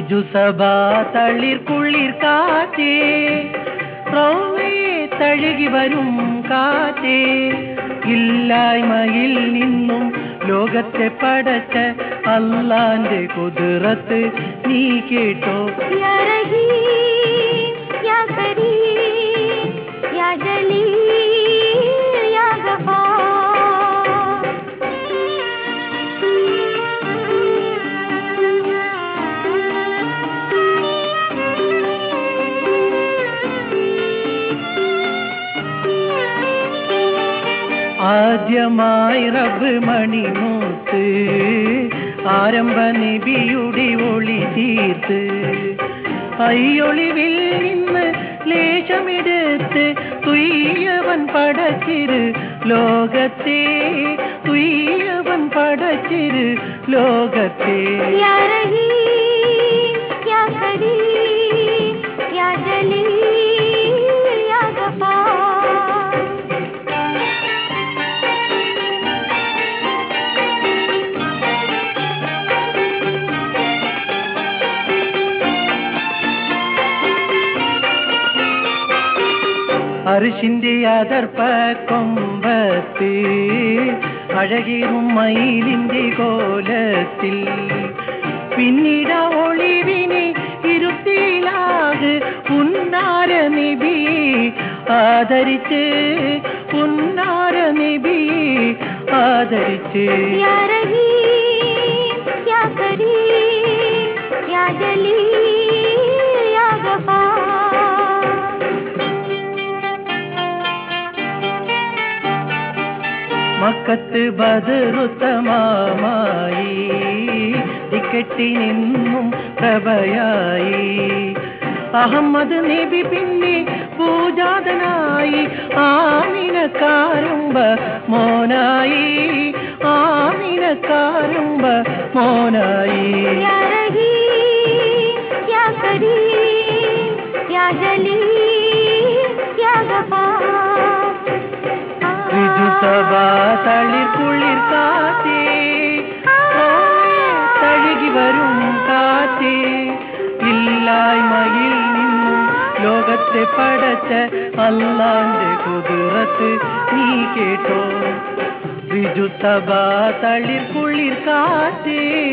ഋജുസഭാ തളിർ കുളിർ കാറ്റേ റൗവേ തഴുകി വരും കാറ്റേ ഇല്ലായ്മയിൽ നിന്നും ലോകത്തെ പടച്ച അല്ലാന്റെ കുതിരത്ത് നീ കേട്ടോ या रहीम या करीम या जलील या ആദ്യമായി റബ്ബ് മണിമൂത്ത് ആരംഭ നബിയുടെ ഒളി തീർത്ത് അയ്യൊളിവിൽ നിന്ന് ലേശമെടുത്ത് തുയ്യവൻ പടച്ചിര് ലോകത്തെ തുയ്യവൻ പടച്ചിര് ലോകത്തെ या रहीम या करीम या जलील या गफार അരിശിന്റെ അതർപ്പ കൊമ്പത്ത് അഴകിറും മയിലിന്റെ കോലത്തിൽ പിന്നീട് ആ ഒളിവിനെ ഇരുത്തിയിലാക് പുന്നാര നിബി ആദരിച്ച് പുന്നാര നിബി ആദരിച്ച് या रहीम या करीम या जलील या गफार മക്കത്ത് ബദറുത്തമായി ടിക്കറ്റി നിന്നും പ്രഭയായി അഹമ്മദ് നബി പിന്നെ പൂജാതനായി ആമിനക്കാരുമ്പ മോനായി ആമിനക്കാരുമ്പ മോനായി या रहीम या करीम या जलील या गफार ഋജുസഭാ തളിർ കുളിർ കാറ്റേ ഓമേ തഴുകി വരും കാറ്റേ ഇല്ലായ്മയിൽ നിന്നും ലോകത്തെ പടച്ച അല്ലാന്റെ കുതിരത്ത് നീ കേട്ടോ ഋജുസഭാ തളിർ കുളിർ കാറ്റേ